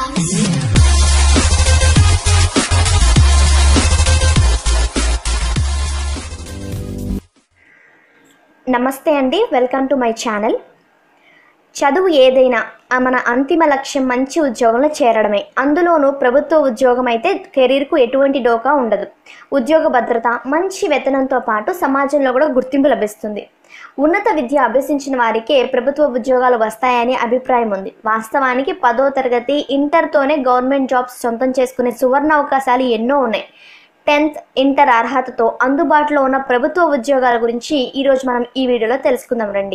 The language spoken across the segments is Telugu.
నమస్తే అండి వెల్కమ్ టు మై ఛానల్ చదువు ఏదైనా ఆ మన అంతిమ లక్ష్యం మంచి ఉద్యోగంలో చేరడమే అందులోనూ ప్రభుత్వ ఉద్యోగం అయితే కెరీర్కు ఎటువంటి డోకా ఉండదు ఉద్యోగ భద్రత మంచి వేతనంతో పాటు సమాజంలో కూడా గుర్తింపు లభిస్తుంది ఉన్నత విద్య అభ్యసించిన వారికే ప్రభుత్వ ఉద్యోగాలు వస్తాయని అభిప్రాయం ఉంది వాస్తవానికి పదో తరగతి ఇంటర్తోనే గవర్నమెంట్ జాబ్స్ సొంతం చేసుకునే సువర్ణ అవకాశాలు ఎన్నో ఉన్నాయి టెన్త్ ఇంటర్ అర్హతతో అందుబాటులో ఉన్న ప్రభుత్వ ఉద్యోగాల గురించి ఈరోజు మనం ఈ వీడియోలో తెలుసుకుందాం రండి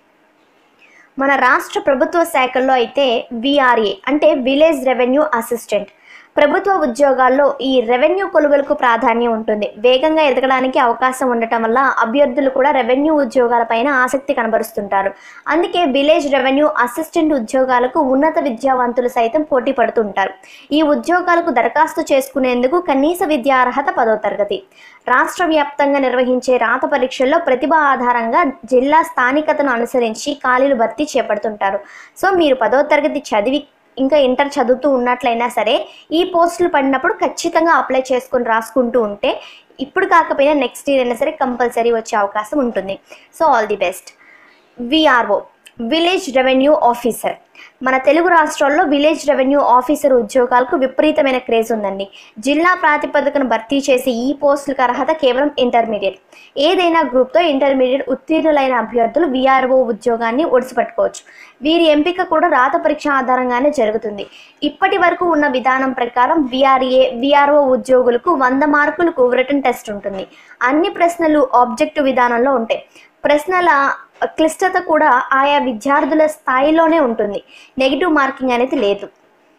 మన రాష్ట్ర ప్రభుత్వ శాఖల్లో అయితే విఆర్ఏ అంటే విలేజ్ రెవెన్యూ అసిస్టెంట్ ప్రభుత్వ ఉద్యోగాల్లో ఈ రెవెన్యూ కొలువులకు ప్రాధాన్యం ఉంటుంది వేగంగా ఎదగడానికి అవకాశం ఉండటం వల్ల అభ్యర్థులు కూడా రెవెన్యూ ఉద్యోగాలపైన ఆసక్తి కనబరుస్తుంటారు అందుకే విలేజ్ రెవెన్యూ అసిస్టెంట్ ఉద్యోగాలకు ఉన్నత విద్యావంతులు సైతం పోటీ పడుతుంటారు ఈ ఉద్యోగాలకు దరఖాస్తు చేసుకునేందుకు కనీస విద్యా అర్హత పదో తరగతి రాష్ట్ర వ్యాప్తంగా నిర్వహించే రాత పరీక్షల్లో ప్రతిభ ఆధారంగా జిల్లా స్థానికతను అనుసరించి ఖాళీలు భర్తీ చేపడుతుంటారు సో మీరు పదో తరగతి చదివి ఇంకా ఇంటర్ చదువుతూ ఉన్నట్లయినా సరే ఈ పోస్టులు పడినప్పుడు ఖచ్చితంగా అప్లై చేసుకొని రాసుకుంటూ ఉంటే ఇప్పుడు కాకపోయినా నెక్స్ట్ ఇయర్ అయినా సరే కంపల్సరీ వచ్చే అవకాశం ఉంటుంది so all the best VRO village revenue officer మన తెలుగు రాష్ట్రాల్లో విలేజ్ రెవెన్యూ ఆఫీసర్ ఉద్యోగాలకు విపరీతమైన క్రేజ్ ఉందండి జిల్లా ప్రాతిపదికన భర్తీ చేసే ఈ పోస్టులకు అర్హత కేవలం ఇంటర్మీడియట్ ఏదైనా గ్రూప్తో ఇంటర్మీడియట్ ఉత్తీర్ణులైన అభ్యర్థులు విఆర్ఓ ఉద్యోగాన్ని ఒడిసిపట్టుకోవచ్చు వీరి ఎంపిక కూడా రాత పరీక్ష ఆధారంగానే జరుగుతుంది ఇప్పటి వరకు ఉన్న విధానం ప్రకారం విఆర్ఏ విఆర్ఓ ఉద్యోగులకు వంద మార్కులకు రిటర్న్ టెస్ట్ ఉంటుంది అన్ని ప్రశ్నలు ఆబ్జెక్టివ్ విధానంలో ఉంటాయి ప్రశ్నల క్లిష్టత కూడా ఆయా విద్యార్థుల స్థాయిలోనే ఉంటుంది నెగిటివ్ మార్కింగ్ అనేది లేదు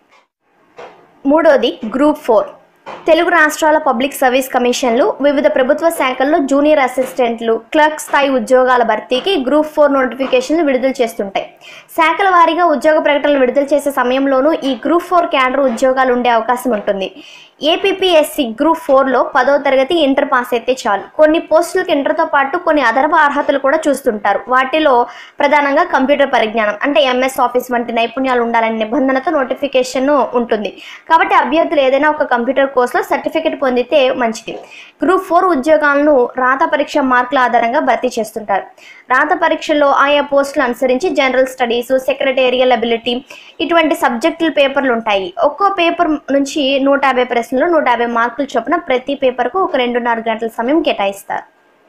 మూడోది గ్రూప్ ఫోర్ తెలుగు రాష్ట్రాల పబ్లిక్ సర్వీస్ కమిషన్లు వివిధ ప్రభుత్వ శాఖల్లో జూనియర్ అసిస్టెంట్లు క్లర్క్ స్థాయి ఉద్యోగాల భర్తీకి గ్రూప్ ఫోర్ నోటిఫికేషన్లు విడుదల చేస్తుంటాయి శాఖల వారీగా ఉద్యోగ ప్రకటనలు విడుదల చేసే సమయంలోనూ ఈ గ్రూప్ ఫోర్ క్యాడర్ ఉద్యోగాలు ఉండే అవకాశం ఉంటుంది ఏపీపీఎస్సి గ్రూప్ ఫోర్లో పదో తరగతి ఇంటర్ పాస్ అయితే చాలు కొన్ని పోస్టులకు ఇంటర్తో పాటు కొన్ని అదనపు అర్హతలు కూడా చూస్తుంటారు వాటిలో ప్రధానంగా కంప్యూటర్ పరిజ్ఞానం అంటే ఎంఎస్ ఆఫీస్ వంటి నైపుణ్యాలు ఉండాలనే నిబంధనతో నోటిఫికేషన్ ఉంటుంది కాబట్టి అభ్యర్థులు ఏదైనా ఒక కంప్యూటర్ కోర్సులో సర్టిఫికేట్ పొందితే మంచిది గ్రూప్ ఫోర్ ఉద్యోగాలను రాత పరీక్ష మార్కుల ఆధారంగా భర్తీ చేస్తుంటారు రాత పరీక్షల్లో ఆయా పోస్టులు అనుసరించి జనరల్ స్టడీస్ సెక్రటేరియల్ అబిలిటీ ఇటువంటి సబ్జెక్టుల పేపర్లు ఉంటాయి ఒక్కో పేపర్ నుంచి నూట యాభై ప్రశ్నలు నూట యాభై మార్కులు చొప్పున ప్రతి పేపర్కు ఒక రెండున్నర గంటల సమయం కేటాయిస్తారు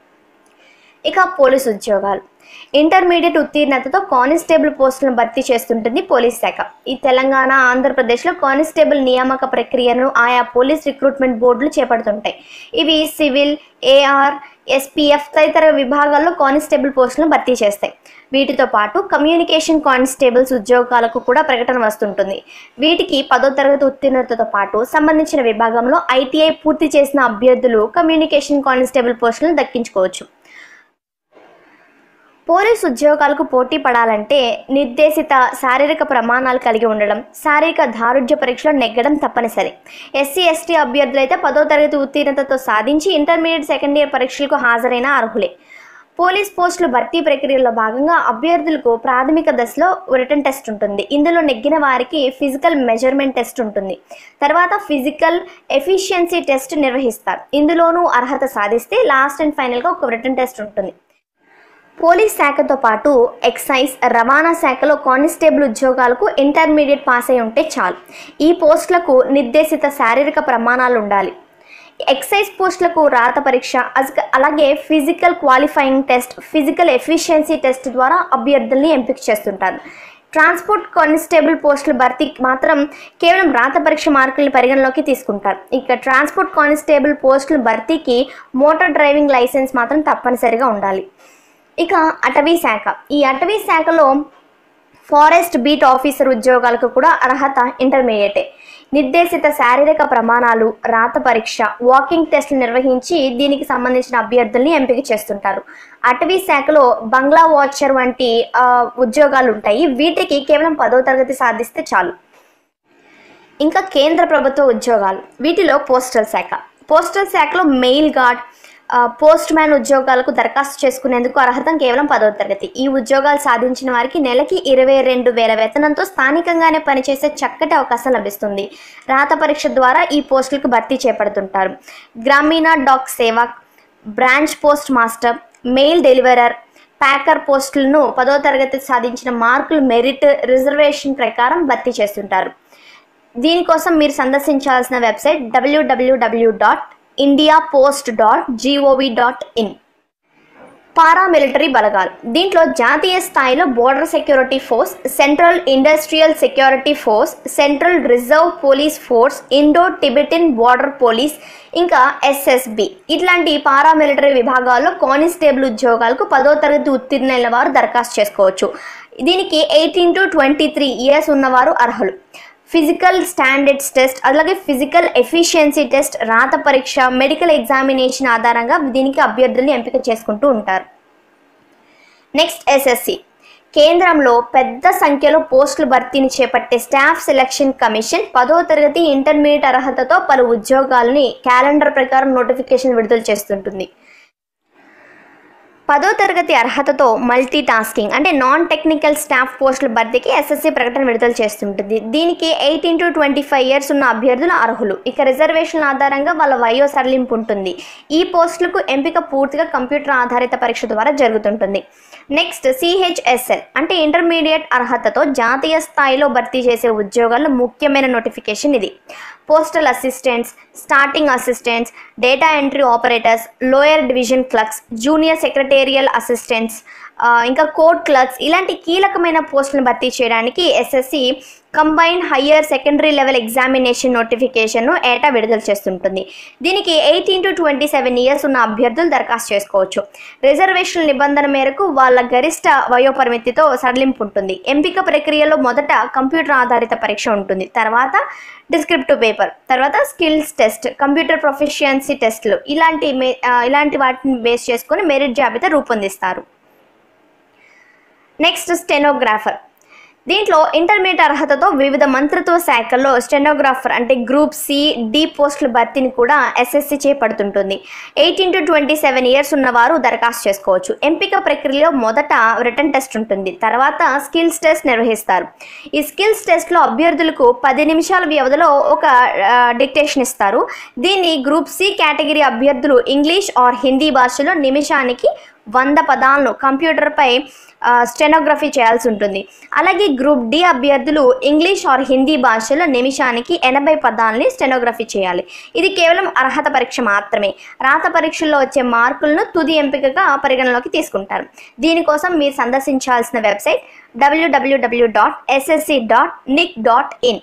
ఇక పోలీస్ ఉద్యోగాలు ఇంటర్మీడియట్ ఉత్తీర్ణతతో కానిస్టేబుల్ పోస్టులను భర్తీ చేస్తుంటుంది పోలీస్ శాఖ ఈ తెలంగాణ ఆంధ్రప్రదేశ్లో కానిస్టేబుల్ నియామక ప్రక్రియను ఆయా పోలీస్ రిక్రూట్మెంట్ బోర్డులు చేపడుతుంటాయి ఇవి సివిల్ ఏఆర్ ఎస్పీఎఫ్ తదితర విభాగాల్లో కానిస్టేబుల్ పోస్టులను భర్తీ చేస్తాయి వీటితో పాటు కమ్యూనికేషన్ కానిస్టేబుల్స్ ఉద్యోగాలకు కూడా ప్రకటన వస్తుంటుంది వీటికి పదో తరగతి ఉత్తీర్ణతతో పాటు సంబంధించిన విభాగంలో ఐటీఐ పూర్తి చేసిన అభ్యర్థులు కమ్యూనికేషన్ కానిస్టేబుల్ పోస్టులను దక్కించుకోవచ్చు పోలీస్ ఉద్యోగాలకు పోటీ పడాలంటే నిర్దేశిత శారీరక ప్రమాణాలు కలిగి ఉండడం శారీరక దారుఢ్య పరీక్షలో నెగ్గడం తప్పనిసరి ఎస్సీ ఎస్టీ అభ్యర్థులైతే పదో తరగతి ఉత్తీర్ణతతో సాధించి ఇంటర్మీడియట్ సెకండ్ ఇయర్ పరీక్షలకు హాజరైన అర్హులే పోలీస్ పోస్టుల భర్తీ ప్రక్రియలో భాగంగా అభ్యర్థులకు ప్రాథమిక దశలో రిటర్న్ టెస్ట్ ఉంటుంది ఇందులో నెగ్గిన వారికి ఫిజికల్ మెజర్మెంట్ టెస్ట్ ఉంటుంది తర్వాత ఫిజికల్ ఎఫిషియన్సీ టెస్ట్ నిర్వహిస్తారు ఇందులోనూ అర్హత సాధిస్తే లాస్ట్ అండ్ ఫైనల్గా ఒక రిటర్న్ టెస్ట్ ఉంటుంది పోలీస్ శాఖతో పాటు ఎక్సైజ్ రవాణా శాఖలో కానిస్టేబుల్ ఉద్యోగాలకు ఇంటర్మీడియట్ పాస్ అయి ఉంటే చాలు ఈ పోస్టులకు నిర్దేశిత శారీరక ప్రమాణాలు ఉండాలి ఎక్సైజ్ పోస్టులకు రాత పరీక్ష అజ- అలాగే physical qualifying test physical efficiency test ద్వారా అభ్యర్థుల్ని ఎంపిక చేస్తుంటారు ట్రాన్స్పోర్ట్ కానిస్టేబుల్ పోస్టుల భర్తీకి మాత్రం కేవలం రాత పరీక్ష మార్కుల్ని పరిగణలోకి తీసుకుంటారు ఇక ట్రాన్స్పోర్ట్ కానిస్టేబుల్ పోస్టుల భర్తీకి మోటార్ డ్రైవింగ్ లైసెన్స్ మాత్రం తప్పనిసరిగా ఉండాలి ఇక అటవీ శాఖ ఈ అటవీ శాఖలో ఫారెస్ట్ బీట్ ఆఫీసర్ ఉద్యోగాలకు కూడా అర్హత ఇంటర్మీడియటే నిర్దేశిత శారీరక ప్రమాణాలు రాత పరీక్ష వాకింగ్ టెస్టులు నిర్వహించి దీనికి సంబంధించిన అభ్యర్థుల్ని ఎంపిక చేస్తుంటారు అటవీ శాఖలో బంగ్లా వాచర్ వంటి ఆ, ఉద్యోగాలు ఉంటాయి వీటికి కేవలం పదో తరగతి సాధిస్తే చాలు ఇంకా కేంద్ర ప్రభుత్వ ఉద్యోగాలు వీటిలో పోస్టల్ శాఖ పోస్టల్ శాఖలో మెయిల్ గార్డ్ పోస్ట్ మ్యాన్ ఉద్యోగాలకు దరఖాస్తు చేసుకునేందుకు అర్హత కేవలం పదవ తరగతి ఈ ఉద్యోగాలు సాధించిన వారికి నెలకి ఇరవై రెండు వేల వేతనంతో స్థానికంగానే పనిచేసే చక్కటి అవకాశం లభిస్తుంది రాత పరీక్ష ద్వారా ఈ పోస్టులకు భర్తీ చేపడుతుంటారు Gramin Dak Sevak branch post master mail deliverer packer పోస్టులను పదో తరగతి సాధించిన మార్కులు మెరిట్ రిజర్వేషన్ ప్రకారం భర్తీ చేస్తుంటారు దీనికోసం మీరు సందర్శించాల్సిన website WWW dot India post dot GOV dot in paramilitary బలగాలు దీంట్లో జాతీయ స్థాయిలో border security force central industrial security force central reserve police force Indo Tibetan border police ఇంకా ఎస్ఎస్బి ఇట్లాంటి పారామిలిటరీ విభాగాల్లో కానిస్టేబుల్ ఉద్యోగాలకు పదో తరగతి ఉత్తీర్ణులైన వారు దరఖాస్తు చేసుకోవచ్చు దీనికి eighteen to twenty three years ఉన్నవారు అర్హులు ఫిజికల్ స్టాండర్డ్స్ టెస్ట్ అలాగే ఫిజికల్ ఎఫిషియన్సీ టెస్ట్ రాత పరీక్ష మెడికల్ ఎగ్జామినేషన్ ఆధారంగా దీనికి అభ్యర్థుల్ని ఎంపిక చేసుకుంటూ ఉంటారు నెక్స్ట్ ఎస్ఎస్సి కేంద్రంలో పెద్ద సంఖ్యలో పోస్టుల భర్తీని చేపట్టే స్టాఫ్ సెలక్షన్ కమిషన్ పదో తరగతి ఇంటర్మీడియట్ అర్హతతో పలు ఉద్యోగాలని క్యాలెండర్ ప్రకారం నోటిఫికేషన్ విడుదల చేస్తుంటుంది పదో తరగతి అర్హతతో మల్టీ టాస్కింగ్ అంటే నాన్ టెక్నికల్ స్టాఫ్ పోస్టుల భర్తీకి ఎస్ఎస్సి ప్రకటన విడుదల చేస్తుంటుంది దీనికి eighteen to twenty five years ఉన్న అభ్యర్థులు అర్హులు ఇక రిజర్వేషన్ ఆధారంగా వాళ్ళ వయో సడలింపు ఉంటుంది ఈ పోస్టులకు ఎంపిక పూర్తిగా కంప్యూటర్ ఆధారిత పరీక్ష ద్వారా జరుగుతుంటుంది నెక్స్ట్ సిహెచ్ఎస్ఎల్ అంటే ఇంటర్మీడియట్ అర్హతతో జాతీయ స్థాయిలో భర్తీ చేసే ఉద్యోగాల్లో ముఖ్యమైన నోటిఫికేషన్ ఇది postal assistants sorting assistants data entry operators lower division clerks junior secretarial assistants ఇంకా కోర్ట్ క్లర్క్స్ ఇలాంటి కీలకమైన పోస్టులను భర్తీ చేయడానికి SSC combine higher secondary level examination నోటిఫికేషన్ను ఏటా విడుదల చేస్తుంటుంది దీనికి eighteen to twenty seven years ఉన్న అభ్యర్థులు దరఖాస్తు చేసుకోవచ్చు రిజర్వేషన్ నిబంధన మేరకు వాళ్ళ గరిష్ట వయోపరిమితితో సడలింపు ఉంటుంది ఎంపిక ప్రక్రియలో మొదట కంప్యూటర్ ఆధారిత పరీక్ష ఉంటుంది తర్వాత డిస్క్రిప్టివ్ పేపర్ తర్వాత స్కిల్స్ టెస్ట్ కంప్యూటర్ ప్రొఫిషియన్సీ టెస్ట్లు ఇలాంటి మే ఆ, ఇలాంటి వాటిని బేస్ చేసుకొని మెరిట్ జాబితా రూపొందిస్తారు నెక్స్ట్ స్టెనోగ్రాఫర్ దీంట్లో ఇంటర్మీడియట్ అర్హతతో వివిధ మంత్రిత్వ శాఖల్లో స్టెనోగ్రాఫర్ అంటే గ్రూప్ సి డి పోస్టుల భర్తీని కూడా ఎస్ఎస్సి చేపడుతుంటుంది eighteen to twenty seven years ఉన్నవారు దరఖాస్తు చేసుకోవచ్చు ఎంపిక ప్రక్రియలో మొదట రిటర్న్ టెస్ట్ ఉంటుంది తర్వాత స్కిల్స్ టెస్ట్ నిర్వహిస్తారు ఈ స్కిల్స్ టెస్ట్లో అభ్యర్థులకు పది నిమిషాల వ్యవధిలో ఒక డిక్టేషన్ ఇస్తారు దీన్ని గ్రూప్ సి కేటగిరీ అభ్యర్థులు ఇంగ్లీష్ ఆర్ హిందీ భాషలో నిమిషానికి వంద పదాలను కంప్యూటర్పై ఆ, స్టెనోగ్రఫీ చేయాల్సి ఉంటుంది అలాగే గ్రూప్ డి అభ్యర్థులు ఇంగ్లీష్ ఆర్ హిందీ భాషలో నిమిషానికి ఎనభై పదాలని స్టెనోగ్రఫీ చేయాలి ఇది కేవలం అర్హత పరీక్ష మాత్రమే రాత పరీక్షల్లో వచ్చే మార్కులను తుది ఎంపికగా పరిగణలోకి తీసుకుంటారు దీనికోసం మీరు సందర్శించాల్సిన website WWW dot SSC dot nic dot in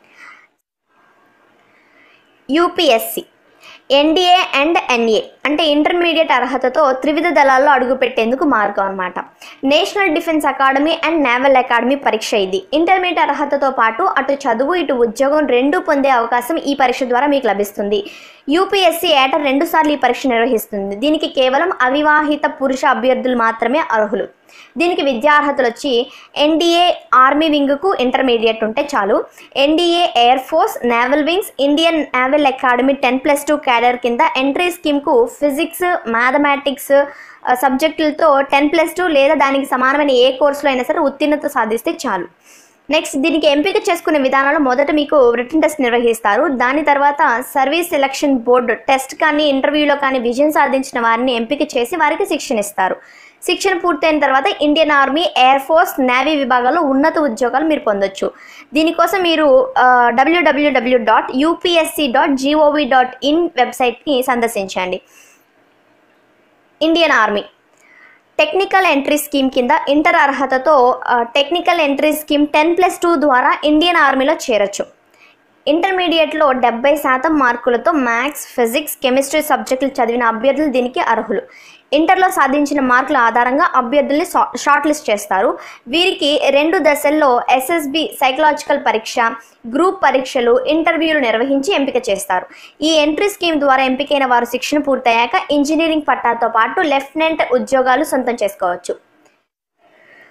UPSC NDA and NA అంటే ఇంటర్మీడియట్ అర్హతతో త్రివిధ దళాల్లో అడుగుపెట్టేందుకు మార్గం అనమాట national defence academy and naval academy పరీక్ష ఇది ఇంటర్మీడియట్ అర్హతతో పాటు అటు చదువు ఇటు ఉద్యోగం రెండు పొందే అవకాశం ఈ పరీక్ష ద్వారా మీకు లభిస్తుంది యూపీఎస్సీ ఏటా రెండు సార్లు ఈ పరీక్ష నిర్వహిస్తుంది దీనికి కేవలం అవివాహిత పురుష అభ్యర్థులు మాత్రమే అర్హులు దీనికి విద్యార్హతలు వచ్చి ఎన్డీఏ ఆర్మీ వింగ్కు ఇంటర్మీడియట్ ఉంటే చాలు NDA air force naval wings Indian naval academy ten plus two cadre కింద ఎంట్రీ స్కీమ్కు ఫిజిక్స్ మ్యాథమెటిక్స్ సబ్జెక్టులతో టెన్ ప్లస్ టూ లేదా దానికి సమానమైన ఏ కోర్సులో అయినా సరే ఉత్తీర్ణత సాధిస్తే చాలు నెక్స్ట్ దీనికి ఎంపిక చేసుకునే విధానంలో మొదట మీకు రిటర్న్ టెస్ట్ నిర్వహిస్తారు దాని తర్వాత సర్వీస్ సెలక్షన్ బోర్డు టెస్ట్ కానీ ఇంటర్వ్యూలో కానీ విజయం సాధించిన వారిని ఎంపిక చేసి వారికి శిక్షణ ఇస్తారు శిక్షణ పూర్తయిన తర్వాత Indian army air force navy విభాగాల్లో ఉన్నత ఉద్యోగాలు మీరు పొందొచ్చు దీనికోసం మీరు W W W dot UPSC dot GOV dot in వెబ్సైట్ని సందర్శించండి Indian army technical entry scheme కింద ఇంటర్ అర్హతతో ఆ, technical entry scheme ten plus two ద్వారా ఇండియన్ ఆర్మీలో చేరొచ్చు ఇంటర్మీడియట్లో డెబ్బై శాతం మార్కులతో మ్యాథ్స్ ఫిజిక్స్ కెమిస్ట్రీ సబ్జెక్టులు చదివిన అభ్యర్థులు దీనికి అర్హులు ఇంటర్లో సాధించిన మార్కుల ఆధారంగా అభ్యర్థుల్ని షా- షార్ట్ లిస్ట్ చేస్తారు వీరికి రెండు దశల్లో ఎస్ఎస్బి సైకలాజికల్ పరీక్ష గ్రూప్ పరీక్షలు ఇంటర్వ్యూలు నిర్వహించి ఎంపిక చేస్తారు ఈ ఎంట్రీ స్కీమ్ ద్వారా ఎంపికైన వారు శిక్షణ పూర్తయ్యాక ఇంజనీరింగ్ పట్టాతో పాటు లెఫ్టినెంట్ ఉద్యోగాలు సొంతం చేసుకోవచ్చు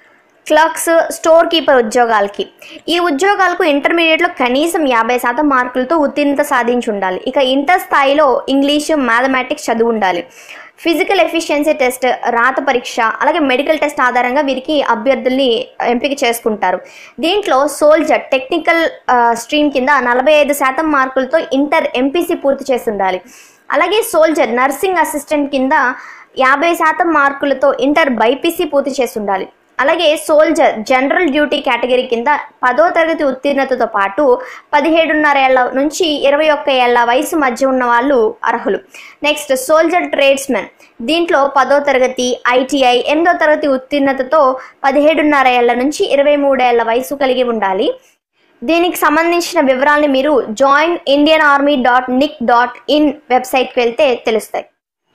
క్లర్క్స్ స్టోర్ కీపర్ ఉద్యోగాలకి ఈ ఉద్యోగాలకు ఇంటర్మీడియట్లో కనీసం యాభై శాతం మార్కులతో ఉత్తీర్ణత సాధించి ఉండాలి ఇక ఇంటర్ స్థాయిలో ఇంగ్లీషు మ్యాథమెటిక్స్ చదువు ఉండాలి ఫిజికల్ ఎఫిషియన్సీ టెస్ట్ రాత పరీక్ష అలాగే మెడికల్ టెస్ట్ ఆధారంగా వీరికి అభ్యర్థుల్ని ఎంపిక చేసుకుంటారు దీంట్లో సోల్జర్ టెక్నికల్ స్ట్రీమ్ కింద నలభై ఐదు శాతం మార్కులతో ఇంటర్ ఎంపీసీ పూర్తి చేసి ఉండాలి అలాగే సోల్జర్ నర్సింగ్ అసిస్టెంట్ కింద యాభై శాతం మార్కులతో ఇంటర్ బైపీసీ పూర్తి చేసి ఉండాలి అలాగే సోల్జర్ జనరల్ డ్యూటీ కేటగిరీ కింద పదో తరగతి ఉత్తీర్ణతతో పాటు పదిహేడున్నర ఏళ్ల నుంచి ఇరవై ఒక్క ఏళ్ల వయసు మధ్య ఉన్న వాళ్ళు అర్హులు నెక్స్ట్ సోల్జర్ ట్రేడ్స్మెన్ దీంట్లో పదో తరగతి ఐటీఐ ఎనిమిదో తరగతి ఉత్తీర్ణతతో పదిహేడున్నర ఏళ్ల నుంచి ఇరవై మూడేళ్ల వయసు కలిగి ఉండాలి దీనికి సంబంధించిన వివరాల్ని మీరు join Indian army dot nic dot in వెబ్సైట్కి వెళ్తే తెలుస్తాయి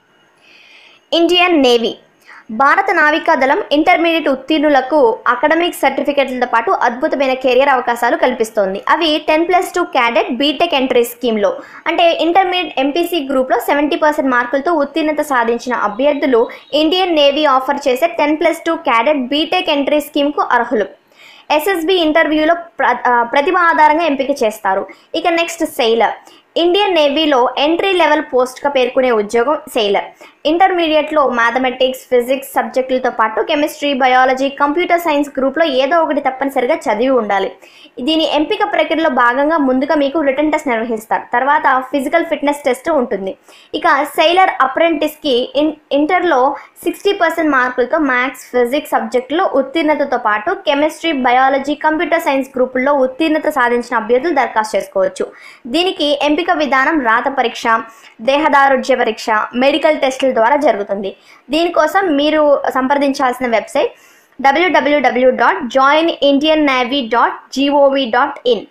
ఇండియన్ నేవీ భారత నావికా దళం ఇంటర్మీడియట్ ఉత్తీర్ణులకు అకాడమిక్ సర్టిఫికెట్లతో పాటు అద్భుతమైన కెరియర్ అవకాశాలు కల్పిస్తోంది అవి ten plus two cadet BTech entry స్కీమ్లో అంటే ఇంటర్మీడియట్ ఎంపీసీ గ్రూప్లో సెవెంటీ పర్సెంట్ మార్కులతో ఉత్తీర్ణత సాధించిన అభ్యర్థులు ఇండియన్ నేవీ ఆఫర్ చేసే ten plus two cadet BTech entry స్కీమ్కు అర్హులు ఎస్ఎస్బి ఇంటర్వ్యూలో ప్ర ఆ, ప్రతిభ ఆధారంగా ఎంపిక చేస్తారు ఇక నెక్స్ట్ సెయిలర్ ఇండియన్ నేవీలో ఎంట్రీ లెవెల్ పోస్ట్గా పేర్కొనే ఉద్యోగం సెయిలర్ ఇంటర్మీడియట్లో మ్యాథమెటిక్స్ ఫిజిక్స్ సబ్జెక్టులతో పాటు కెమిస్ట్రీ బయాలజీ కంప్యూటర్ సైన్స్ గ్రూప్లో ఏదో ఒకటి తప్పనిసరిగా చదివి ఉండాలి దీని ఎంపిక ప్రక్రియలో భాగంగా ముందుగా మీకు రిటర్న్ టెస్ట్ నిర్వహిస్తారు తర్వాత ఫిజికల్ ఫిట్నెస్ టెస్ట్ ఉంటుంది ఇక సెయిలర్ అప్రెంటిస్కి ఇన్ ఇంటర్లో సిక్స్టీ పర్సెంట్ మార్కులతో మ్యాథ్స్ ఫిజిక్స్ సబ్జెక్టులో ఉత్తీర్ణతతో పాటు కెమిస్ట్రీ బయాలజీ కంప్యూటర్ సైన్స్ గ్రూపుల్లో ఉత్తీర్ణత సాధించిన అభ్యర్థులు దరఖాస్తు చేసుకోవచ్చు దీనికి ఎంపిక విధానం రాత పరీక్ష దేహదారుఢ్య పరీక్ష మెడికల్ టెస్టుల ద్వారా జరుగుతుంది దీనికోసం మీరు సంప్రదించాల్సిన website WWW dot join Indian navy dot GOV dot in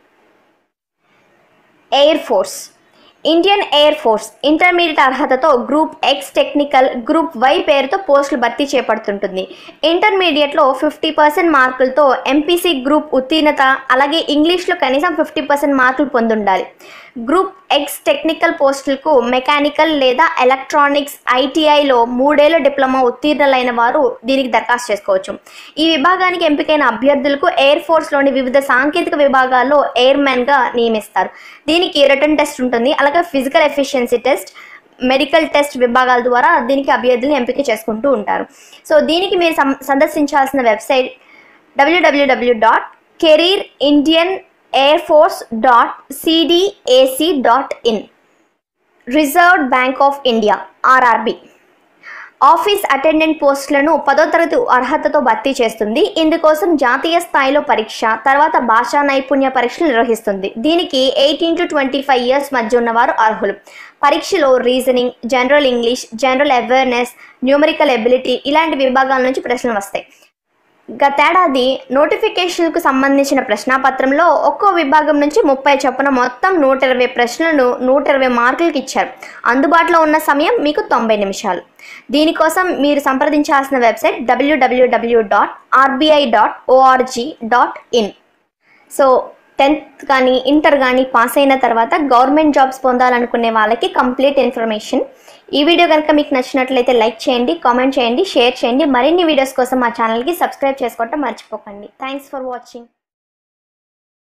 air force Indian air force intermediate అర్హతతో group X technical group Y పేరుతో పోస్టులు భర్తీ చేపడుతుంటుంది ఇంటర్మీడియట్లో ఫిఫ్టీ పర్సెంట్ మార్కులతో ఎంపీసీ గ్రూప్ ఉత్తీర్ణత అలాగే ఇంగ్లీష్లో కనీసం ఫిఫ్టీ పర్సెంట్ మార్కులు పొందుండాలి గ్రూప్ ఎక్స్ టెక్నికల్ పోస్టులకు మెకానికల్ లేదా ఎలక్ట్రానిక్స్ ఐటీఐలో మూడేళ్ల డిప్లొమా ఉత్తీర్ణులైన వారు దీనికి దరఖాస్తు చేసుకోవచ్చు ఈ విభాగానికి ఎంపికైన అభ్యర్థులకు ఎయిర్ ఫోర్స్లోని వివిధ సాంకేతిక విభాగాల్లో ఎయిర్మెన్గా నియమిస్తారు దీనికి రిటర్న్ టెస్ట్ ఉంటుంది అలాగే physical efficiency test medical test విభాగాల ద్వారా దీనికి అభ్యర్థులను ఎంపిక చేసుకుంటూ ఉంటారు సో దీనికి మీరు సం- సందర్శించాల్సిన website WWW dot career Indian air force dot CDAC dot in reserved bank of India RRB office attendant పోస్టులను పదో తరగతి అర్హతతో భర్తీ చేస్తుంది ఇందుకోసం జాతీయ స్థాయిలో పరీక్ష తర్వాత భాషా నైపుణ్య పరీక్షలు నిర్వహిస్తుంది దీనికి eighteen to twenty five years మధ్య ఉన్నవారు అర్హులు పరీక్షలో reasoning general English general awareness numerical ability ఇలాంటి విభాగాల నుంచి ప్రశ్నలు వస్తాయి గతేడాది నోటిఫికేషన్కు సంబంధించిన ప్రశ్నాపత్రంలో ఒక్కో విభాగం నుంచి ముప్పై చొప్పున మొత్తం నూట ఇరవై ప్రశ్నలను నూట ఇరవై మార్కులకు ఇచ్చారు అందుబాటులో ఉన్న సమయం మీకు తొంభై నిమిషాలు దీనికోసం మీరు సంప్రదించాల్సిన website WWW dot RBI dot ORG dot in so tenth కానీ ఇంటర్ కానీ పాస్ అయిన తర్వాత గవర్నమెంట్ జాబ్స్ పొందాలనుకునే వాళ్ళకి కంప్లీట్ ఇన్ఫర్మేషన్ ఈ వీడియో కనుక మీకు నచ్చినట్లయితే లైక్ చేయండి కామెంట్ చేయండి షేర్ చేయండి మరిన్ని వీడియోస్ కోసం మా ఛానల్కి సబ్స్క్రైబ్ చేసుకోవటం మర్చిపోకండి థ్యాంక్స్ ఫర్ వాచింగ్